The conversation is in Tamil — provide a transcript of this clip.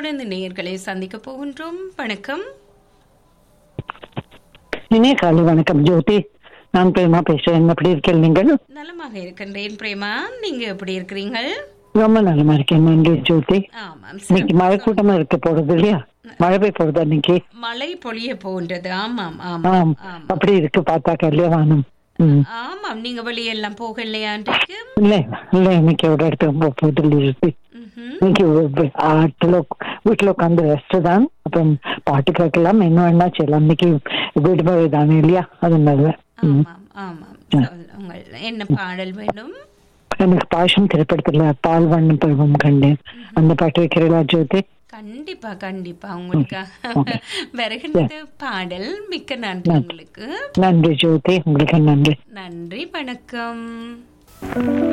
தொடர்ந்து நேயர்களை சந்திக்க போகின்றோம் வணக்கம் இனிய காலை வணக்கம் ஜோதி நான் பிரேமா பேசுறேன் எப்படி இருக்கீங்க நீங்கள் நலமாக இருக்கின்றேன் பிரேமா நீங்க எப்படி இருக்கிறீர்கள் ரொம்ப நலமா இருக்கேன் நன்றி ஜோதி ஆமாம் இன்னைக்கு மழை கூட்டமா இருக்க போறது இல்லையா மழை பெய்ய போறது அன்னைக்கு மழை பொழிய போகின்றது ஆமாம் ஆம் ஆமாம் ஆமாம் அப்படி இருக்கு பார்த்தாக்க இல்லையா வானம் ம். ஆமாம் நீங்க வெளியெல்லாம் போகலையா அன்றைக்கு இல்ல இல்ல இன்னைக்கு ஒரு இடத்துக்கு போக போகுது இல்லை ஜோதி ம்ஹும். இன்னைக்கு ஒரு ஆட்டுல வீட்டுல உட்காந்து ரெஸ்ட் தான் அப்புறம் பாட்டு கேட்கலாம் என்ன வேணா செய்யலாம் இன்னைக்கு விடுமுறை தானே இல்லையா அதனால ம். ஆமாம் ஆமாம் சொல்லுங்கள் என்ன பாடல் வேணும் எனக்கு பாஷம் திரைப்படத்துல பால் வண்ணம் பருவம் கண்டேன் அந்த பாட்டு வைக்கிறீங்களா ஜோதி கண்டிப்பா கண்டிப்பா உங்களுக்காக வருகின்றது பாடல் மிக்க நன்றி உங்களுக்கு நன்றி ஜோதி உங்களுக்கு நன்றி நன்றி வணக்கம்